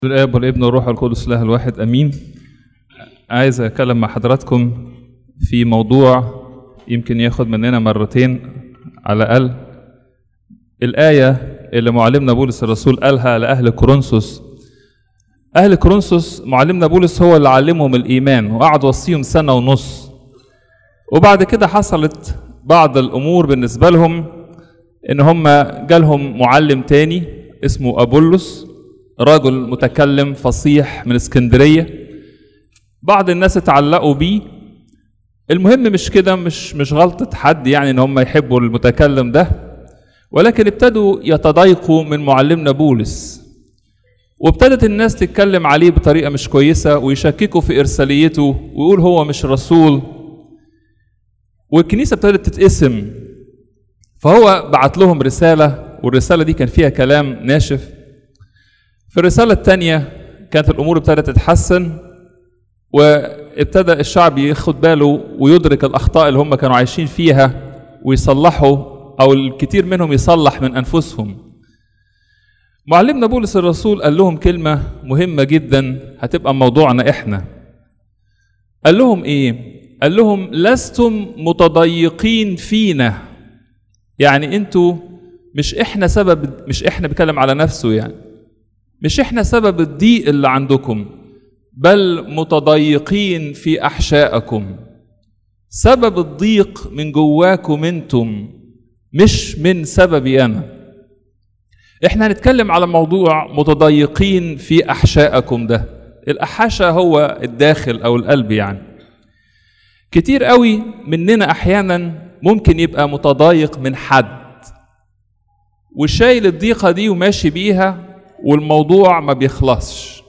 الاب والابن والروح القدس الله الواحد امين عايز اتكلم مع حضراتكم في موضوع يمكن ياخد مننا مرتين على الاقل الايه اللي معلمنا بولس الرسول قالها لاهل كورنثوس اهل كورنثوس معلمنا بولس هو اللي علمهم الايمان وقعد وصيهم سنه ونص وبعد كده حصلت بعض الامور بالنسبه لهم ان هم جالهم معلم تاني اسمه ابولس رجل متكلم فصيح من اسكندريه بعض الناس اتعلقوا بيه المهم مش كده مش مش غلطه حد يعني ان هم يحبوا المتكلم ده ولكن ابتدوا يتضايقوا من معلمنا بولس وابتدت الناس تتكلم عليه بطريقه مش كويسه ويشككوا في ارساليته ويقول هو مش رسول والكنيسه ابتدت تتقسم فهو بعت لهم رساله والرساله دي كان فيها كلام ناشف في الرساله الثانيه كانت الامور ابتدت تتحسن وابتدى الشعب ياخد باله ويدرك الاخطاء اللي هم كانوا عايشين فيها ويصلحوا او الكثير منهم يصلح من انفسهم معلمنا بولس الرسول قال لهم كلمه مهمه جدا هتبقى موضوعنا احنا قال لهم ايه قال لهم لستم متضيقين فينا يعني انتوا مش احنا سبب مش احنا بيتكلم على نفسه يعني مش احنا سبب الضيق اللي عندكم بل متضيقين في احشائكم سبب الضيق من جواكم انتم مش من سببي انا احنا هنتكلم على موضوع متضيقين في احشائكم ده الاحاشا هو الداخل او القلب يعني كتير قوي مننا احيانا ممكن يبقى متضايق من حد وشايل الضيقه دي وماشي بيها والموضوع ما بيخلصش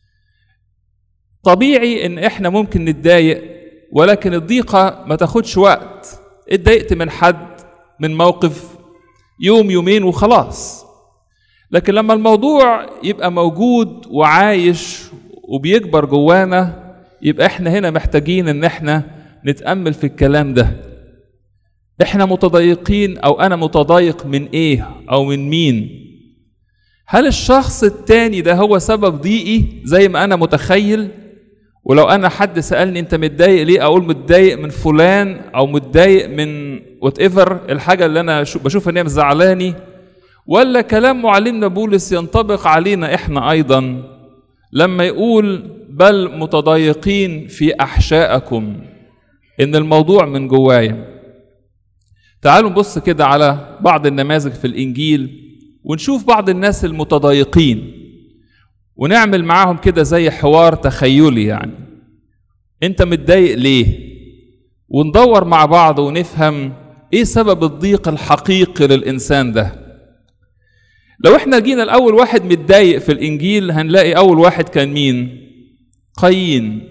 طبيعي ان احنا ممكن نتضايق ولكن الضيقه ما تاخدش وقت اتضايقت من حد من موقف يوم يومين وخلاص لكن لما الموضوع يبقى موجود وعايش وبيكبر جوانا يبقى احنا هنا محتاجين ان احنا نتامل في الكلام ده احنا متضايقين او انا متضايق من ايه او من مين هل الشخص التاني ده هو سبب ضيقي زي ما انا متخيل ولو انا حد سالني انت متضايق ليه اقول متضايق من فلان او متضايق من وات ايفر الحاجه اللي انا بشوف ان هي مزعلاني ولا كلام معلمنا بولس ينطبق علينا احنا ايضا لما يقول بل متضايقين في احشائكم ان الموضوع من جوايا تعالوا نبص كده على بعض النماذج في الانجيل ونشوف بعض الناس المتضايقين ونعمل معاهم كده زي حوار تخيلي يعني انت متضايق ليه وندور مع بعض ونفهم ايه سبب الضيق الحقيقي للانسان ده لو احنا جينا الاول واحد متضايق في الانجيل هنلاقي اول واحد كان مين قايين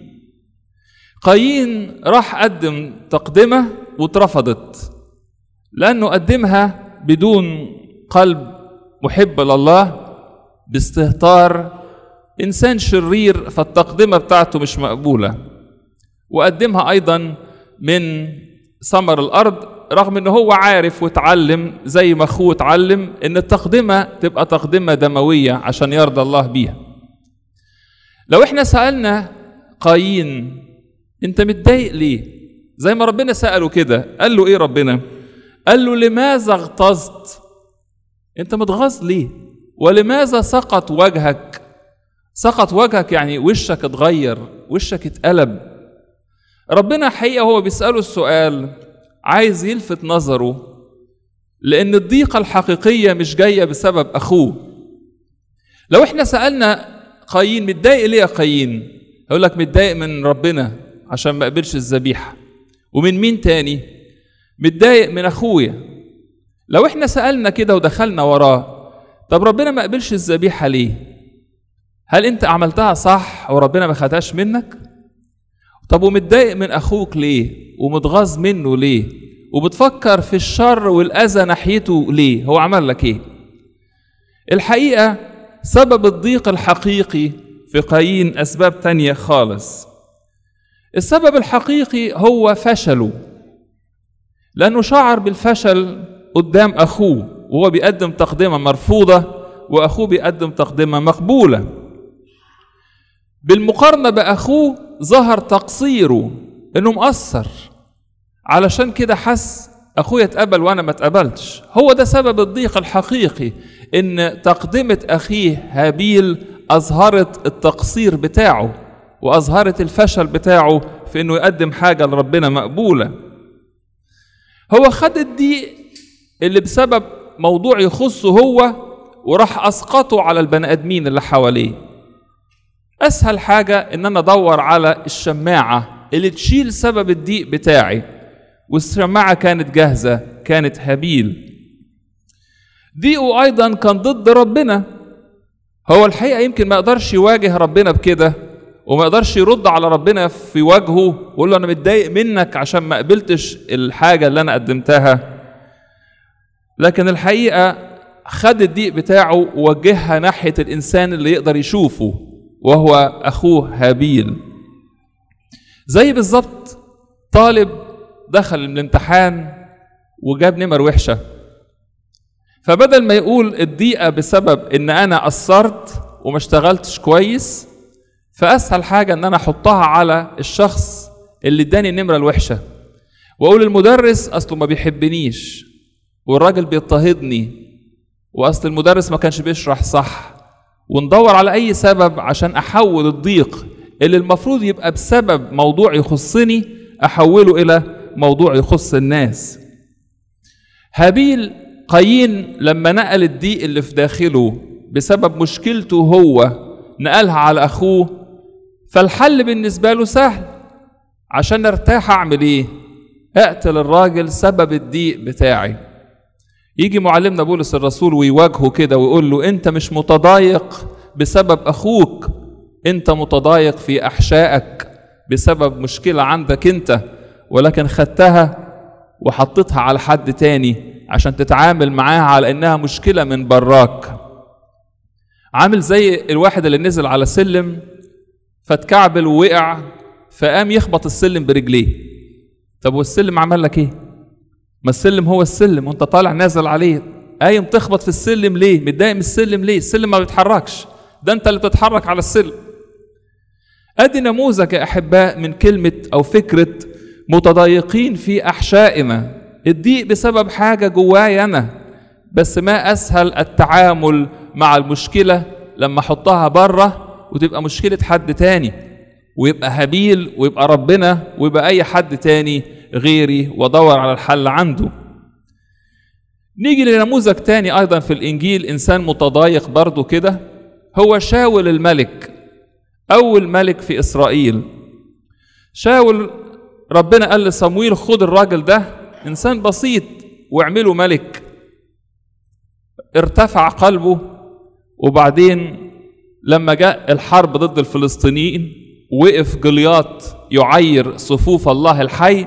قايين راح قدم تقدمه واترفضت لانه قدمها بدون قلب محب لله باستهتار انسان شرير فالتقدمه بتاعته مش مقبوله وقدمها ايضا من ثمر الارض رغم ان هو عارف واتعلم زي ما اخوه اتعلم ان التقدمه تبقى تقدمه دمويه عشان يرضى الله بيها لو احنا سالنا قايين انت متضايق ليه زي ما ربنا ساله كده قال له ايه ربنا قال له لماذا اغتظت انت متغاظ ليه ولماذا سقط وجهك سقط وجهك يعني وشك اتغير وشك اتقلب ربنا حقيقة هو بيسأله السؤال عايز يلفت نظره لأن الضيقة الحقيقية مش جاية بسبب أخوه لو احنا سألنا قايين متضايق ليه يا قايين هيقول لك متضايق من ربنا عشان ما قبلش الذبيحة ومن مين تاني متضايق من أخويا لو احنا سألنا كده ودخلنا وراه طب ربنا ما قبلش الذبيحة ليه؟ هل انت عملتها صح وربنا ما خدهاش منك؟ طب ومتضايق من اخوك ليه؟ ومتغاظ منه ليه؟ وبتفكر في الشر والاذى ناحيته ليه؟ هو عمل لك ايه؟ الحقيقة سبب الضيق الحقيقي في قايين اسباب تانية خالص. السبب الحقيقي هو فشله. لانه شعر بالفشل قدام اخوه وهو بيقدم تقدمه مرفوضه واخوه بيقدم تقدمه مقبوله بالمقارنة بأخوه ظهر تقصيره إنه مقصر علشان كده حس أخويا اتقبل وأنا ما اتقبلتش هو ده سبب الضيق الحقيقي إن تقدمة أخيه هابيل أظهرت التقصير بتاعه وأظهرت الفشل بتاعه في إنه يقدم حاجة لربنا مقبولة هو خد الضيق اللي بسبب موضوع يخصه هو وراح أسقطه على البني آدمين اللي حواليه أسهل حاجة إن أنا أدور على الشماعة اللي تشيل سبب الضيق بتاعي والشماعة كانت جاهزة كانت هابيل ضيقه أيضا كان ضد ربنا هو الحقيقة يمكن ما يقدرش يواجه ربنا بكده وما يقدرش يرد على ربنا في وجهه ويقول له أنا متضايق منك عشان ما قبلتش الحاجة اللي أنا قدمتها لكن الحقيقة خد الضيق بتاعه ووجهها ناحية الإنسان اللي يقدر يشوفه وهو أخوه هابيل زي بالظبط طالب دخل الامتحان وجاب نمر وحشة فبدل ما يقول الضيقة بسبب إن أنا قصرت وما اشتغلتش كويس فأسهل حاجة إن أنا أحطها على الشخص اللي اداني النمرة الوحشة وأقول المدرس أصله ما بيحبنيش والراجل بيضطهدني وأصل المدرس ما كانش بيشرح صح وندور على أي سبب عشان أحول الضيق اللي المفروض يبقى بسبب موضوع يخصني أحوله إلى موضوع يخص الناس هابيل قايين لما نقل الضيق اللي في داخله بسبب مشكلته هو نقلها على أخوه فالحل بالنسبة له سهل عشان ارتاح أعمل إيه؟ أقتل الراجل سبب الضيق بتاعي يجي معلمنا بولس الرسول ويواجهه كده ويقول له أنت مش متضايق بسبب أخوك أنت متضايق في أحشائك بسبب مشكلة عندك أنت ولكن خدتها وحطيتها على حد تاني عشان تتعامل معاها على إنها مشكلة من براك عامل زي الواحد اللي نزل على سلم فاتكعبل ووقع فقام يخبط السلم برجليه طب والسلم عمل لك ايه ما السلم هو السلم وانت طالع نازل عليه قايم تخبط في السلم ليه متضايق من السلم ليه السلم ما بيتحركش ده انت اللي بتتحرك على السلم ادي نموذج يا احباء من كلمه او فكره متضايقين في احشائنا الضيق بسبب حاجه جوايا انا بس ما اسهل التعامل مع المشكله لما احطها بره وتبقى مشكله حد تاني ويبقى هابيل ويبقى ربنا ويبقى اي حد تاني غيري وادور على الحل عنده نيجي لنموذج تاني ايضا في الانجيل انسان متضايق برضه كده هو شاول الملك اول ملك في اسرائيل شاول ربنا قال لصمويل خد الراجل ده انسان بسيط واعمله ملك ارتفع قلبه وبعدين لما جاء الحرب ضد الفلسطينيين وقف جلياط يعير صفوف الله الحي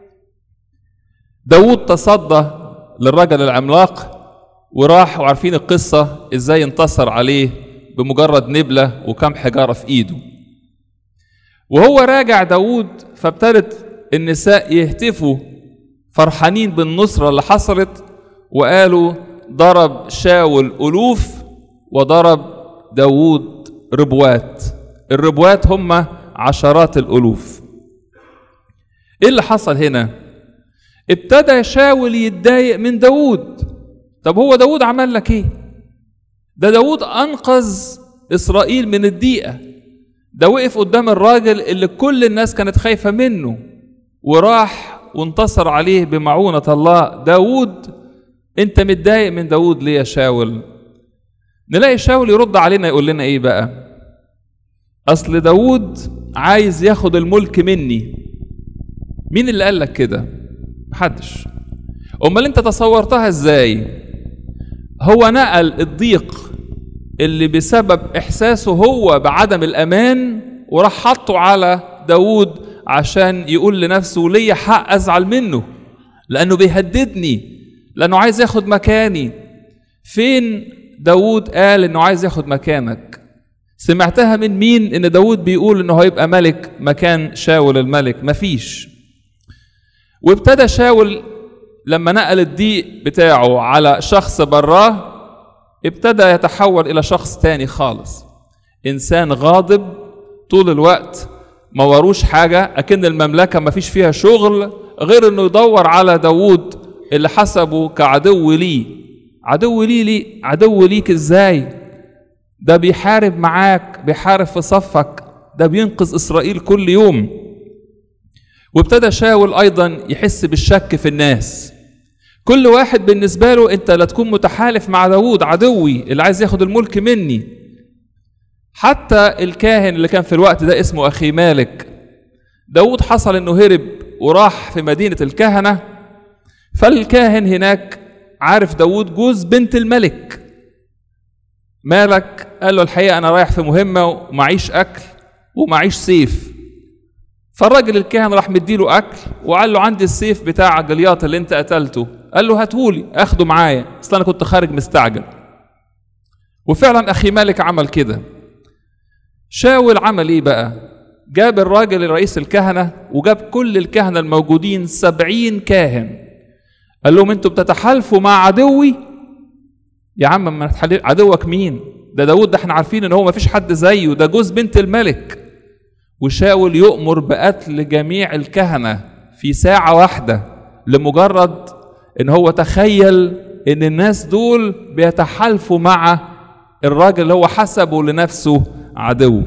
داود تصدى للرجل العملاق وراح وعارفين القصة ازاي انتصر عليه بمجرد نبلة وكم حجارة في ايده وهو راجع داود فابتدت النساء يهتفوا فرحانين بالنصرة اللي حصلت وقالوا ضرب شاول ألوف وضرب داود ربوات الربوات هم عشرات الألوف ايه اللي حصل هنا ابتدى شاول يتضايق من داود طب هو داود عمل لك ايه ده داود انقذ اسرائيل من الضيقه ده وقف قدام الراجل اللي كل الناس كانت خايفه منه وراح وانتصر عليه بمعونه الله داود انت متضايق من داود ليه يا شاول نلاقي شاول يرد علينا يقول لنا ايه بقى اصل داود عايز ياخد الملك مني مين اللي قال لك كده محدش امال انت تصورتها ازاي هو نقل الضيق اللي بسبب احساسه هو بعدم الامان وراح حطه على داود عشان يقول لنفسه ليا حق ازعل منه لانه بيهددني لانه عايز ياخد مكاني فين داود قال انه عايز ياخد مكانك سمعتها من مين ان داود بيقول انه هيبقى ملك مكان شاول الملك مفيش وابتدى شاول لما نقل الضيق بتاعه على شخص براه ابتدى يتحول الى شخص تاني خالص انسان غاضب طول الوقت ما وروش حاجة أكن المملكة ما فيش فيها شغل غير إنه يدور على داوود اللي حسبه كعدو ليه عدو ليه ليه عدو ليك إزاي ده بيحارب معاك بيحارب في صفك ده بينقذ إسرائيل كل يوم وابتدى شاول أيضا يحس بالشك في الناس كل واحد بالنسبة له أنت لا تكون متحالف مع داوود عدوي اللي عايز ياخد الملك مني حتى الكاهن اللي كان في الوقت ده اسمه أخي مالك داود حصل أنه هرب وراح في مدينة الكهنة فالكاهن هناك عارف داود جوز بنت الملك مالك قال له الحقيقة أنا رايح في مهمة ومعيش أكل ومعيش سيف فالراجل الكاهن راح مديله أكل وقال له عندي السيف بتاع جلياط اللي أنت قتلته قال له هاتهولي أخده معايا أصل أنا كنت خارج مستعجل وفعلا أخي مالك عمل كده شاول عمل ايه بقى جاب الراجل رئيس الكهنة وجاب كل الكهنة الموجودين سبعين كاهن قال لهم انتوا بتتحالفوا مع عدوي يا عم ما تحلل عدوك مين ده داود ده احنا عارفين ان هو ما فيش حد زيه ده جوز بنت الملك وشاول يؤمر بقتل جميع الكهنة في ساعة واحدة لمجرد ان هو تخيل ان الناس دول بيتحالفوا مع الراجل اللي هو حسبه لنفسه عدو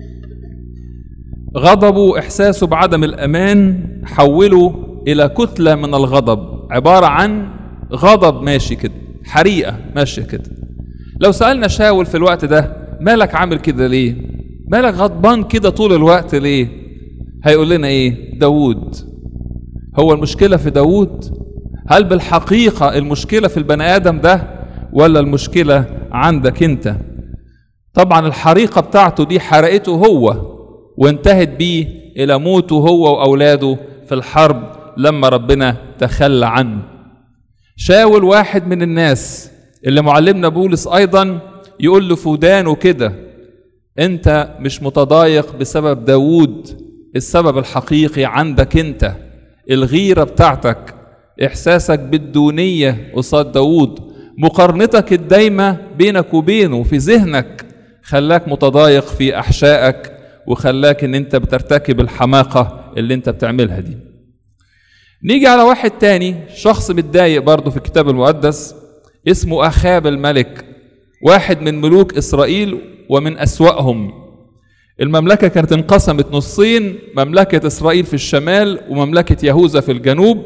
غضبه واحساسه بعدم الامان حوله الى كتله من الغضب عباره عن غضب ماشي كده حريقه ماشيه كده لو سالنا شاول في الوقت ده مالك عامل كده ليه مالك غضبان كده طول الوقت ليه هيقول لنا ايه داوود هو المشكله في داوود هل بالحقيقه المشكله في البني ادم ده ولا المشكله عندك انت طبعا الحريقة بتاعته دي حرقته هو وانتهت بيه إلى موته هو وأولاده في الحرب لما ربنا تخلى عنه شاول واحد من الناس اللي معلمنا بولس أيضا يقول له فودانه كده أنت مش متضايق بسبب داوود السبب الحقيقي عندك أنت الغيرة بتاعتك إحساسك بالدونية قصاد داوود مقارنتك الدايمة بينك وبينه في ذهنك خلاك متضايق في احشائك وخلاك ان انت بترتكب الحماقه اللي انت بتعملها دي نيجي على واحد تاني شخص متضايق برضه في الكتاب المقدس اسمه اخاب الملك واحد من ملوك اسرائيل ومن اسواهم المملكه كانت انقسمت نصين مملكه اسرائيل في الشمال ومملكه يهوذا في الجنوب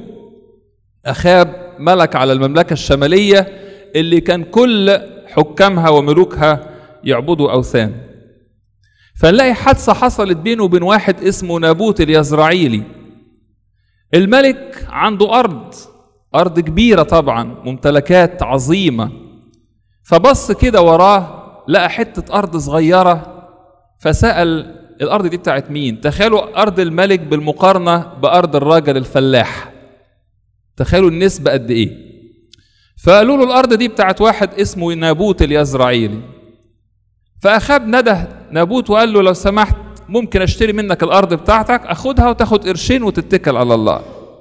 اخاب ملك على المملكه الشماليه اللي كان كل حكامها وملوكها يعبدوا أوثان فنلاقي حادثة حصلت بينه وبين واحد اسمه نابوت اليزرعيلي الملك عنده أرض أرض كبيرة طبعا ممتلكات عظيمة فبص كده وراه لقى حتة أرض صغيرة فسأل الأرض دي بتاعت مين؟ تخيلوا أرض الملك بالمقارنة بأرض الراجل الفلاح تخيلوا النسبة قد إيه؟ فقالوا له الأرض دي بتاعت واحد اسمه نابوت اليزرعيلي فأخاب نده نابوت وقال له لو سمحت ممكن اشتري منك الارض بتاعتك اخدها وتاخد قرشين وتتكل على الله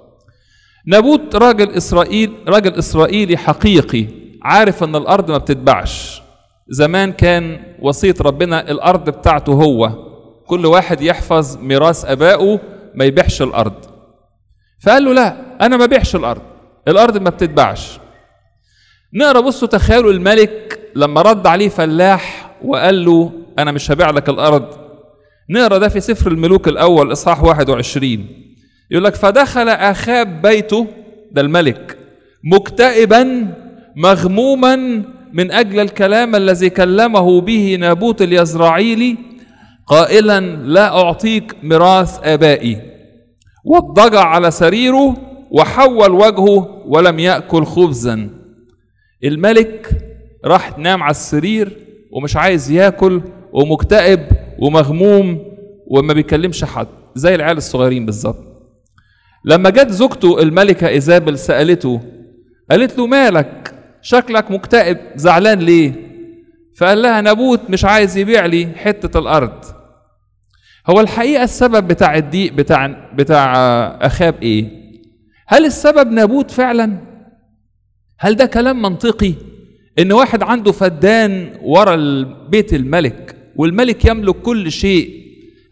نابوت راجل اسرائيل راجل اسرائيلي حقيقي عارف ان الارض ما بتتباعش زمان كان وصية ربنا الارض بتاعته هو كل واحد يحفظ ميراث ابائه ما يبيعش الارض فقال له لا انا ما بيعش الارض الارض ما بتتباعش نقرا بصوا تخيلوا الملك لما رد عليه فلاح وقال له انا مش هبيع لك الارض نقرا ده في سفر الملوك الاول اصحاح 21 يقول لك فدخل اخاب بيته ده الملك مكتئبا مغموما من اجل الكلام الذي كلمه به نابوت اليزرعيلي قائلا لا اعطيك ميراث ابائي واضطجع على سريره وحول وجهه ولم ياكل خبزا الملك راح نام على السرير ومش عايز ياكل ومكتئب ومغموم وما بيكلمش حد زي العيال الصغيرين بالظبط لما جت زوجته الملكة إيزابل سألته قالت له مالك شكلك مكتئب زعلان ليه فقال لها نابوت مش عايز يبيع لي حتة الأرض هو الحقيقة السبب بتاع الضيق بتاع بتاع أخاب إيه هل السبب نابوت فعلا هل ده كلام منطقي ان واحد عنده فدان ورا بيت الملك والملك يملك كل شيء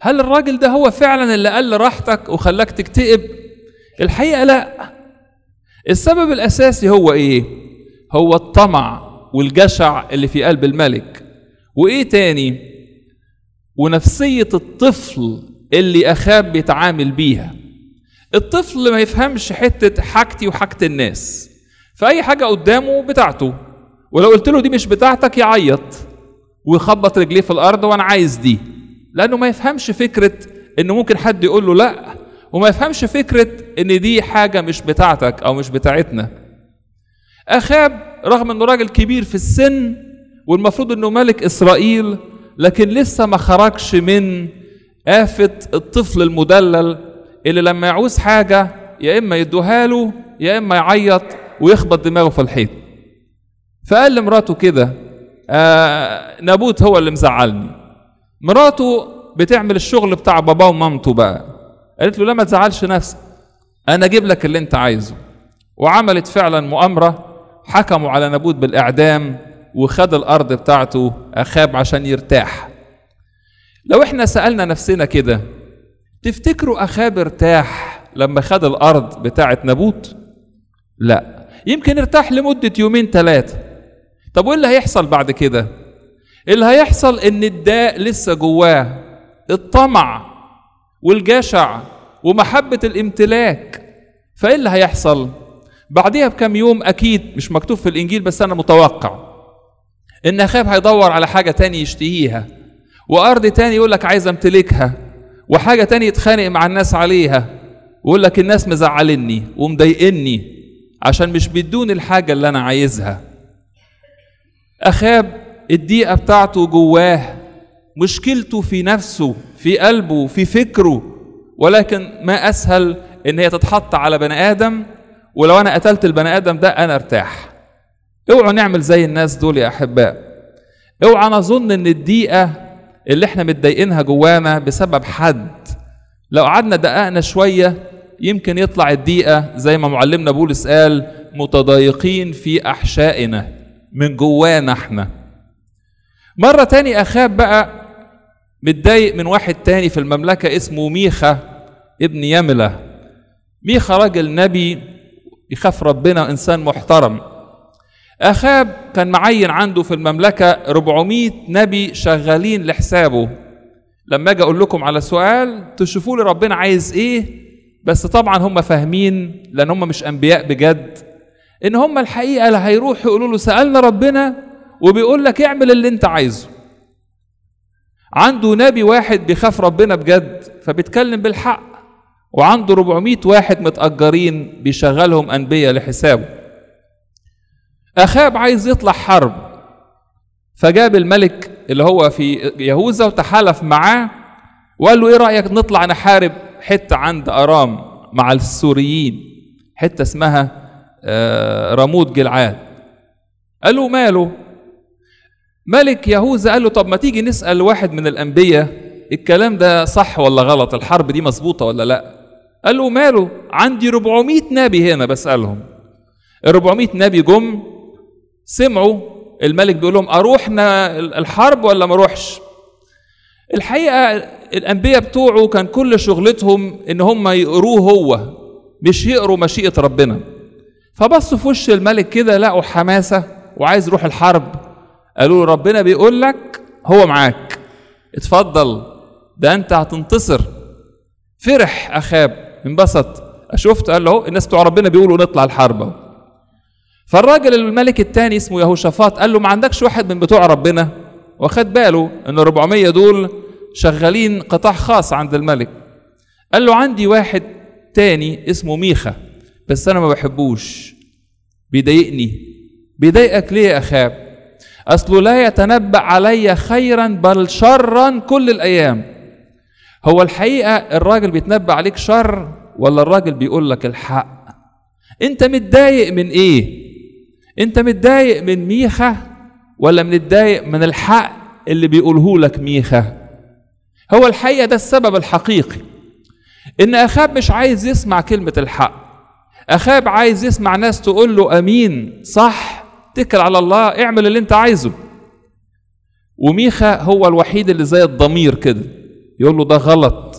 هل الراجل ده هو فعلا اللي قال راحتك وخلاك تكتئب الحقيقه لا السبب الاساسي هو ايه هو الطمع والجشع اللي في قلب الملك وايه تاني ونفسيه الطفل اللي اخاب بيتعامل بيها الطفل ما يفهمش حته حاجتي وحاجه الناس فاي حاجه قدامه بتاعته ولو قلت له دي مش بتاعتك يعيط ويخبط رجليه في الارض وانا عايز دي لانه ما يفهمش فكره ان ممكن حد يقول له لا وما يفهمش فكره ان دي حاجه مش بتاعتك او مش بتاعتنا اخاب رغم انه راجل كبير في السن والمفروض انه ملك اسرائيل لكن لسه ما خرجش من آفة الطفل المدلل اللي لما يعوز حاجة يا إما يدوها له يا إما يعيط ويخبط دماغه في الحيط فقال لمراته كده آه نابوت هو اللي مزعلني مراته بتعمل الشغل بتاع باباه ومامته بقى قالت له لا ما تزعلش نفسك انا اجيب لك اللي انت عايزه وعملت فعلا مؤامره حكموا على نابوت بالاعدام وخد الارض بتاعته اخاب عشان يرتاح لو احنا سالنا نفسنا كده تفتكروا اخاب ارتاح لما خد الارض بتاعه نابوت لا يمكن ارتاح لمده يومين ثلاثه طب وايه اللي هيحصل بعد كده اللي هيحصل ان الداء لسه جواه الطمع والجشع ومحبه الامتلاك فايه اللي هيحصل بعديها بكم يوم اكيد مش مكتوب في الانجيل بس انا متوقع ان اخاب هيدور على حاجه تاني يشتهيها وارض تاني يقول لك عايز امتلكها وحاجه تاني يتخانق مع الناس عليها ويقول لك الناس مزعلني ومضايقني عشان مش بيدوني الحاجه اللي انا عايزها اخاب الضيقه بتاعته جواه مشكلته في نفسه في قلبه في فكره ولكن ما اسهل ان هي تتحط على بني ادم ولو انا قتلت البني ادم ده انا ارتاح اوعوا نعمل زي الناس دول يا احباء اوعى نظن ان الضيقه اللي احنا متضايقينها جوانا بسبب حد لو قعدنا دققنا شويه يمكن يطلع الضيقه زي ما معلمنا بولس قال متضايقين في احشائنا من جوانا احنا مره تاني اخاب بقى متضايق من واحد تاني في المملكه اسمه ميخا ابن يمله ميخا راجل نبي يخاف ربنا انسان محترم اخاب كان معين عنده في المملكه 400 نبي شغالين لحسابه لما اجي اقول لكم على سؤال تشوفوا لي ربنا عايز ايه بس طبعا هم فاهمين لان هم مش انبياء بجد ان هم الحقيقه اللي هيروحوا يقولوا له سالنا ربنا وبيقول لك اعمل اللي انت عايزه عنده نبي واحد بيخاف ربنا بجد فبيتكلم بالحق وعنده 400 واحد متأجرين بيشغلهم أنبياء لحسابه أخاب عايز يطلع حرب فجاب الملك اللي هو في يهوذا وتحالف معاه وقال له ايه رأيك نطلع نحارب حتة عند أرام مع السوريين حتة اسمها راموت جلعاد قال له ماله ملك يهوذا قال له طب ما تيجي نسأل واحد من الأنبياء الكلام ده صح ولا غلط الحرب دي مظبوطة ولا لا قال له ماله عندي 400 نبي هنا بسألهم ال 400 نبي جم سمعوا الملك بيقول لهم اروح الحرب ولا ما اروحش الحقيقه الانبياء بتوعه كان كل شغلتهم ان هم يقروه هو مش يقروا مشيئه ربنا فبصوا في وش الملك كده لقوا حماسه وعايز يروح الحرب قالوا له ربنا بيقول لك هو معاك اتفضل ده انت هتنتصر فرح اخاب انبسط شفت قال له الناس بتوع ربنا بيقولوا نطلع الحرب فالراجل الملك الثاني اسمه يهوشافاط قال له ما عندكش واحد من بتوع ربنا واخد باله ان 400 دول شغالين قطاع خاص عند الملك قال له عندي واحد تاني اسمه ميخا بس انا ما بحبوش بيضايقني بيضايقك ليه يا اخاب اصله لا يتنبأ علي خيرا بل شرا كل الايام هو الحقيقه الراجل بيتنبأ عليك شر ولا الراجل بيقول لك الحق انت متضايق من ايه انت متضايق من ميخا ولا متضايق من الحق اللي بيقوله لك ميخا هو الحقيقه ده السبب الحقيقي ان اخاب مش عايز يسمع كلمه الحق اخاب عايز يسمع ناس تقول له امين صح اتكل على الله اعمل اللي انت عايزه وميخا هو الوحيد اللي زي الضمير كده يقول له ده غلط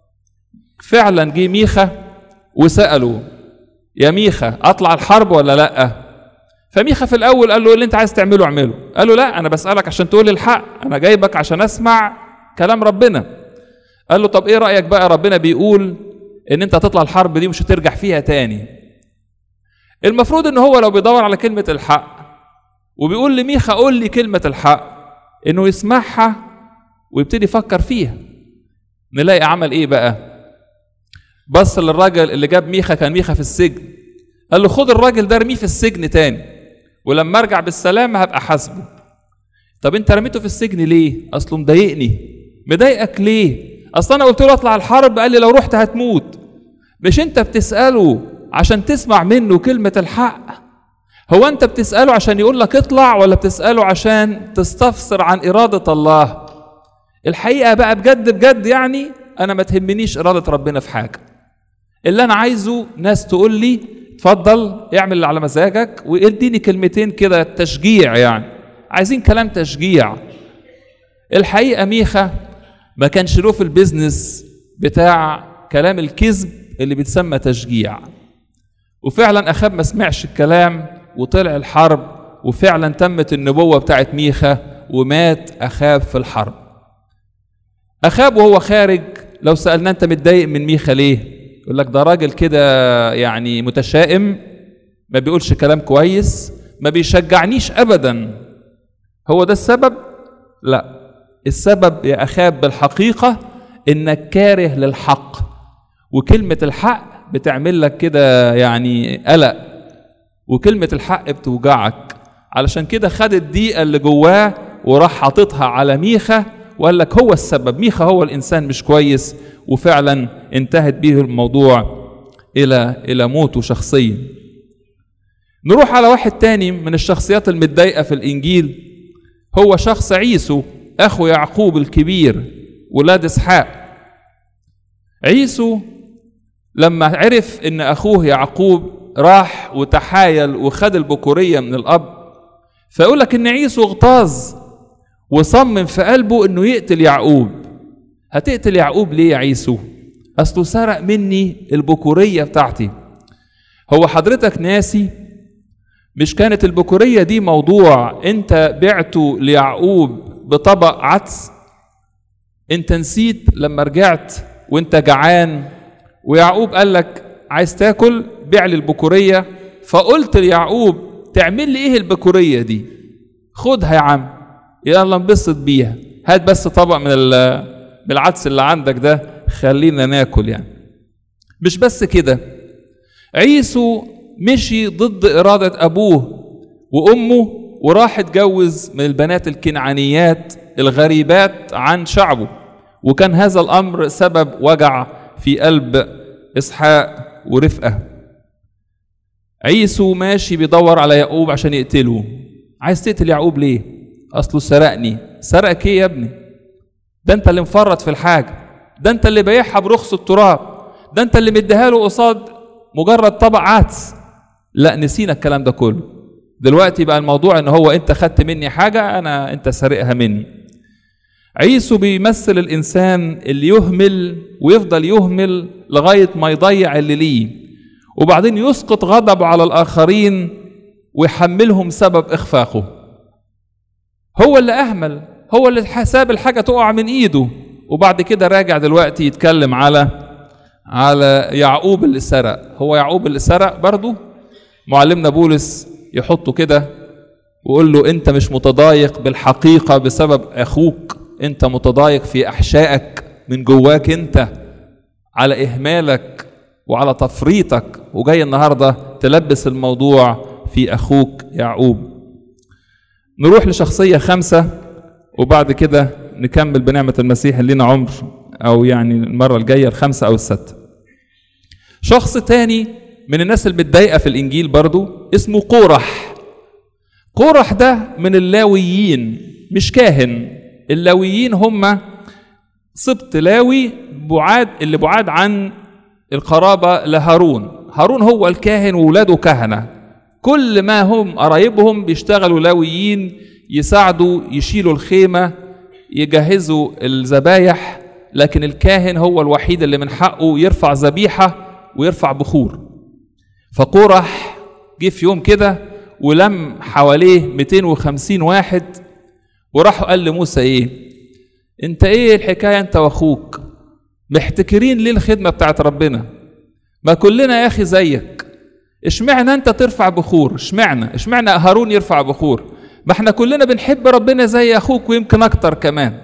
فعلا جه ميخا وسأله يا ميخا اطلع الحرب ولا لا فميخا في الاول قال له اللي انت عايز تعمله اعمله قال له لا انا بسالك عشان تقول لي الحق انا جايبك عشان اسمع كلام ربنا قال له طب ايه رايك بقى ربنا بيقول ان انت هتطلع الحرب دي مش هترجع فيها تاني المفروض ان هو لو بيدور على كلمه الحق وبيقول لميخا قول لي كلمه الحق انه يسمعها ويبتدي يفكر فيها نلاقي عمل ايه بقى بص للراجل اللي جاب ميخا كان ميخا في السجن قال له خد الراجل ده ارميه في السجن تاني ولما ارجع بالسلامه هبقى حاسبه طب انت رميته في السجن ليه اصله مضايقني مضايقك ليه اصل انا قلت له اطلع الحرب قال لي لو رحت هتموت مش انت بتساله عشان تسمع منه كلمه الحق هو انت بتساله عشان يقول لك اطلع ولا بتساله عشان تستفسر عن اراده الله الحقيقه بقى بجد بجد يعني انا ما تهمنيش اراده ربنا في حاجه اللي انا عايزه ناس تقول لي اتفضل اعمل اللي على مزاجك واديني كلمتين كده تشجيع يعني عايزين كلام تشجيع الحقيقه ميخا ما كانش له في البيزنس بتاع كلام الكذب اللي بيتسمى تشجيع وفعلا اخاب ما سمعش الكلام وطلع الحرب وفعلا تمت النبوه بتاعت ميخا ومات اخاب في الحرب اخاب وهو خارج لو سالنا انت متضايق من ميخا ليه يقول لك ده راجل كده يعني متشائم ما بيقولش كلام كويس ما بيشجعنيش ابدا هو ده السبب لا السبب يا اخاب بالحقيقه انك كاره للحق وكلمه الحق بتعمل لك كده يعني قلق وكلمه الحق بتوجعك علشان كده خد الضيقه اللي جواه وراح حاططها على ميخا وقال لك هو السبب ميخا هو الانسان مش كويس وفعلا انتهت به الموضوع الى الى موته شخصيا نروح على واحد تاني من الشخصيات المتضايقه في الانجيل هو شخص عيسو اخو يعقوب الكبير ولاد اسحاق عيسو لما عرف ان اخوه يعقوب راح وتحايل وخد البكوريه من الاب فيقول لك ان عيسو اغتاظ وصمم في قلبه انه يقتل يعقوب هتقتل يعقوب ليه يا عيسو اصله سرق مني البكوريه بتاعتي هو حضرتك ناسي مش كانت البكوريه دي موضوع انت بعته ليعقوب بطبق عدس انت نسيت لما رجعت وانت جعان ويعقوب قال لك عايز تاكل بيع لي البكوريه فقلت ليعقوب تعمل لي ايه البكوريه دي خدها يا عم يلا انبسط بيها هات بس طبق من من العدس اللي عندك ده خلينا ناكل يعني مش بس كده عيسو مشي ضد إرادة أبوه وأمه وراح اتجوز من البنات الكنعانيات الغريبات عن شعبه وكان هذا الأمر سبب وجع في قلب إسحاق ورفقة عيسو ماشي بيدور على يعقوب عشان يقتله عايز تقتل يعقوب ليه أصله سرقني سرقك ايه يا ابني ده انت اللي مفرط في الحاجة ده انت اللي بايعها برخص التراب ده انت اللي مديها له قصاد مجرد طبق عدس لا نسينا الكلام ده كله دلوقتي بقى الموضوع ان هو انت خدت مني حاجة انا انت سارقها مني عيسو بيمثل الانسان اللي يهمل ويفضل يهمل لغاية ما يضيع اللي ليه وبعدين يسقط غضبه على الاخرين ويحملهم سبب اخفاقه هو اللي اهمل هو اللي ساب الحاجة تقع من ايده وبعد كده راجع دلوقتي يتكلم على على يعقوب اللي سرق هو يعقوب اللي سرق برضه معلمنا بولس يحطه كده ويقول له انت مش متضايق بالحقيقة بسبب اخوك انت متضايق في احشائك من جواك انت على اهمالك وعلى تفريطك وجاي النهارده تلبس الموضوع في اخوك يعقوب نروح لشخصية خمسة وبعد كده نكمل بنعمة المسيح اللي لنا عمر أو يعني المرة الجاية الخمسة أو الستة شخص تاني من الناس المتضايقة في الإنجيل برضو اسمه قورح قورح ده من اللاويين مش كاهن اللاويين هم سبط لاوي بعاد اللي بعاد عن القرابة لهارون هارون هو الكاهن وولاده كهنة كل ما هم قرايبهم بيشتغلوا لاويين يساعدوا يشيلوا الخيمة يجهزوا الذبايح لكن الكاهن هو الوحيد اللي من حقه يرفع ذبيحة ويرفع بخور فقورح جه في يوم كده ولم حواليه 250 واحد وراح قال لموسى ايه انت ايه الحكايه انت واخوك محتكرين ليه الخدمه بتاعت ربنا ما كلنا يا اخي زيك اشمعنى انت ترفع بخور اشمعنى اشمعنى هارون يرفع بخور ما احنا كلنا بنحب ربنا زي اخوك ويمكن اكتر كمان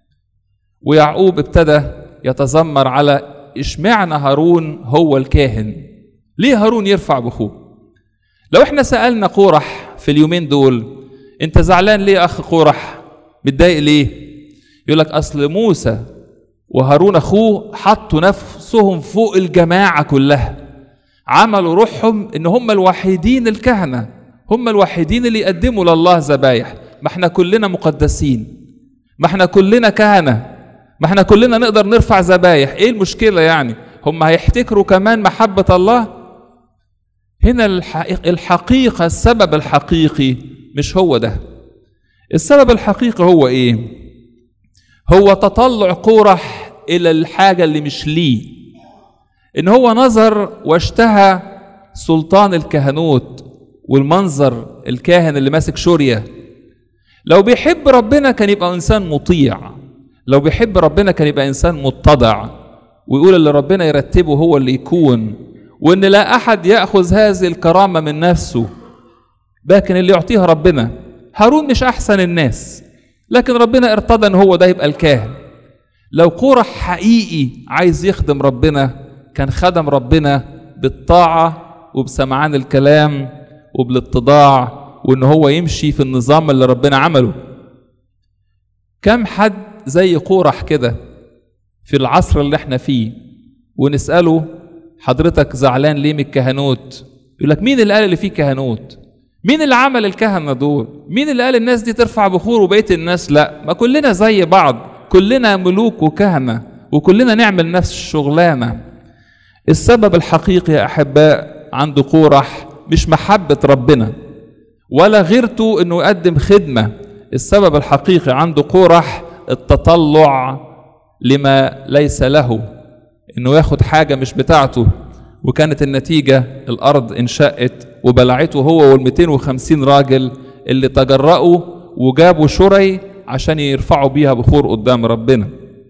ويعقوب ابتدى يتذمر على اشمعنى هارون هو الكاهن ليه هارون يرفع بخور لو احنا سالنا قورح في اليومين دول انت زعلان ليه يا اخ قورح متضايق ليه يقول لك اصل موسى وهارون اخوه حطوا نفسهم فوق الجماعه كلها عملوا روحهم ان هم الوحيدين الكهنه هم الوحيدين اللي يقدموا لله ذبايح ما احنا كلنا مقدسين ما احنا كلنا كهنه ما احنا كلنا نقدر نرفع ذبايح ايه المشكله يعني هم هيحتكروا كمان محبه الله هنا الحقيقة, الحقيقة السبب الحقيقي مش هو ده السبب الحقيقي هو ايه هو تطلع قورح الى الحاجة اللي مش ليه ان هو نظر واشتهى سلطان الكهنوت والمنظر الكاهن اللي ماسك شورية لو بيحب ربنا كان يبقى انسان مطيع لو بيحب ربنا كان يبقى انسان متضع ويقول اللي ربنا يرتبه هو اللي يكون وان لا احد ياخذ هذه الكرامه من نفسه لكن اللي يعطيها ربنا هارون مش احسن الناس لكن ربنا ارتضى ان هو ده يبقى الكاهن لو قورح حقيقي عايز يخدم ربنا كان خدم ربنا بالطاعه وبسمعان الكلام وبالاتضاع وان هو يمشي في النظام اللي ربنا عمله كم حد زي قورح كده في العصر اللي احنا فيه ونساله حضرتك زعلان ليه من الكهنوت يقول لك مين اللي قال اللي فيه كهنوت مين اللي عمل الكهنة دول مين اللي قال الناس دي ترفع بخور وبقية الناس لا ما كلنا زي بعض كلنا ملوك وكهنة وكلنا نعمل نفس الشغلانة السبب الحقيقي يا أحباء عند قورح مش محبة ربنا ولا غيرته انه يقدم خدمة السبب الحقيقي عند قورح التطلع لما ليس له انه ياخد حاجة مش بتاعته وكانت النتيجة الأرض انشقت وبلعته هو وال 250 راجل اللي تجرأوا وجابوا شري عشان يرفعوا بيها بخور قدام ربنا.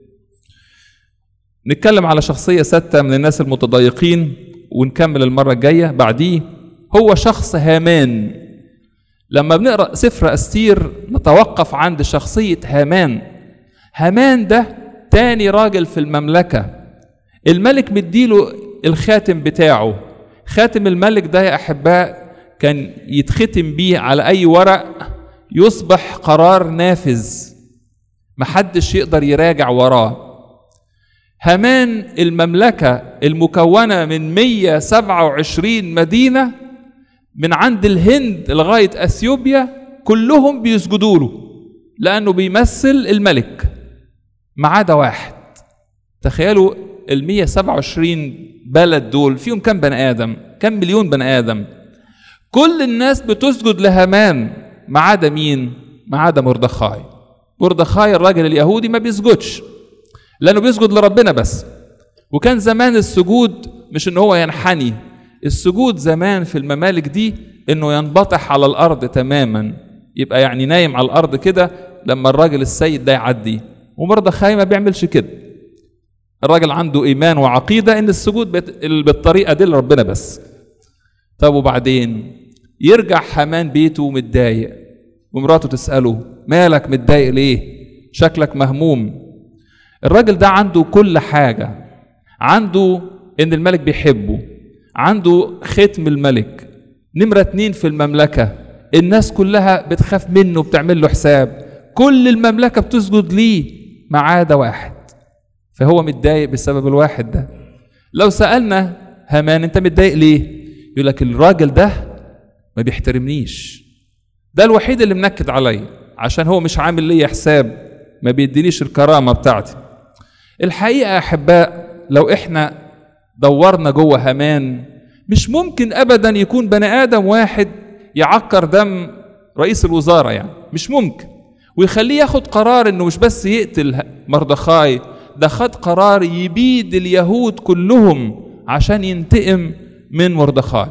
نتكلم على شخصية ستة من الناس المتضايقين ونكمل المرة الجاية بعديه هو شخص هامان لما بنقرأ سفر أستير نتوقف عند شخصية هامان هامان ده تاني راجل في المملكة الملك مديله الخاتم بتاعه خاتم الملك ده يا احباء كان يتختم بيه على اي ورق يصبح قرار نافذ محدش يقدر يراجع وراه همان المملكة المكونة من 127 مدينة من عند الهند لغاية أثيوبيا كلهم بيسجدوا له لأنه بيمثل الملك ما عدا واحد تخيلوا ال 127 بلد دول فيهم كم بني ادم؟ كم مليون بني ادم؟ كل الناس بتسجد لهامان ما عدا مين؟ ما عدا مردخاي. مردخاي الراجل اليهودي ما بيسجدش لانه بيسجد لربنا بس. وكان زمان السجود مش ان هو ينحني، السجود زمان في الممالك دي انه ينبطح على الارض تماما يبقى يعني نايم على الارض كده لما الراجل السيد ده يعدي ومردخاي ما بيعملش كده الراجل عنده ايمان وعقيده ان السجود بالطريقه دي لربنا بس طب وبعدين يرجع حمان بيته متضايق ومراته تساله مالك متضايق ليه شكلك مهموم الراجل ده عنده كل حاجه عنده ان الملك بيحبه عنده ختم الملك نمرة اتنين في المملكة الناس كلها بتخاف منه بتعمل له حساب كل المملكة بتسجد ليه ما عدا واحد فهو متضايق بسبب الواحد ده لو سألنا هامان انت متضايق ليه يقول لك الراجل ده ما بيحترمنيش ده الوحيد اللي منكد عليا عشان هو مش عامل لي حساب ما بيدينيش الكرامة بتاعتي الحقيقة يا أحباء لو إحنا دورنا جوه هامان مش ممكن أبدا يكون بني آدم واحد يعكر دم رئيس الوزارة يعني مش ممكن ويخليه ياخد قرار إنه مش بس يقتل مردخاي ده خد قرار يبيد اليهود كلهم عشان ينتقم من مردخاي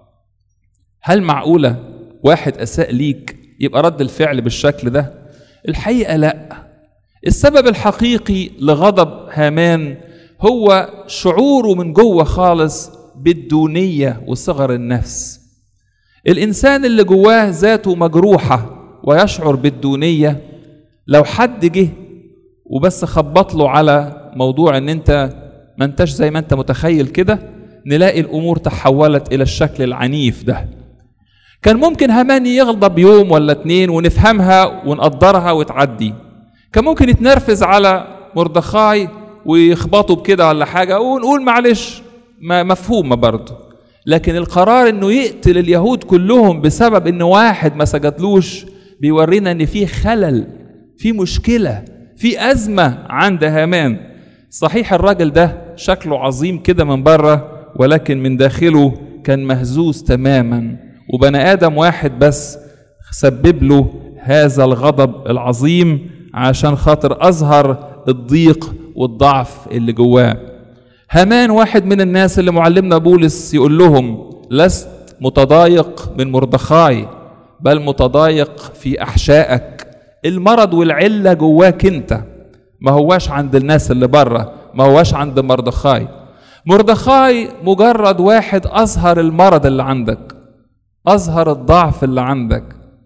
هل معقولة واحد أساء ليك يبقى رد الفعل بالشكل ده الحقيقة لا السبب الحقيقي لغضب هامان هو شعوره من جوه خالص بالدونية وصغر النفس الإنسان اللي جواه ذاته مجروحة ويشعر بالدونية لو حد جه وبس خبط له على موضوع ان انت ما انتش زي ما انت متخيل كده نلاقي الامور تحولت الى الشكل العنيف ده كان ممكن هامان يغضب يوم ولا اتنين ونفهمها ونقدرها وتعدي كان ممكن يتنرفز على مردخاي ويخبطوا بكده ولا حاجة ونقول معلش ما مفهومة برضه لكن القرار انه يقتل اليهود كلهم بسبب ان واحد ما سجدلوش بيورينا ان في خلل في مشكلة في أزمة عند هامان صحيح الراجل ده شكله عظيم كده من بره ولكن من داخله كان مهزوز تماما وبني آدم واحد بس سبب له هذا الغضب العظيم عشان خاطر أظهر الضيق والضعف اللي جواه هامان واحد من الناس اللي معلمنا بولس يقول لهم لست متضايق من مردخاي بل متضايق في أحشائك المرض والعلة جواك انت ما هواش عند الناس اللي بره ما هواش عند مردخاي مردخاي مجرد واحد أظهر المرض اللي عندك أظهر الضعف اللي عندك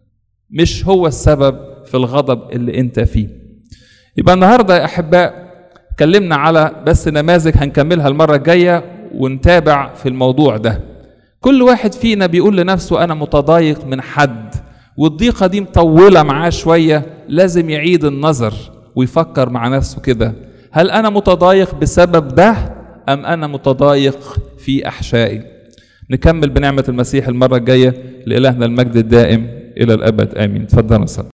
مش هو السبب في الغضب اللي انت فيه يبقى النهارده يا احباء اتكلمنا على بس نماذج هنكملها المره الجايه ونتابع في الموضوع ده كل واحد فينا بيقول لنفسه انا متضايق من حد والضيقه دي مطوله معاه شويه لازم يعيد النظر ويفكر مع نفسه كده هل انا متضايق بسبب ده ام انا متضايق في احشائي نكمل بنعمه المسيح المره الجايه لالهنا المجد الدائم الى الابد امين تفضل صلي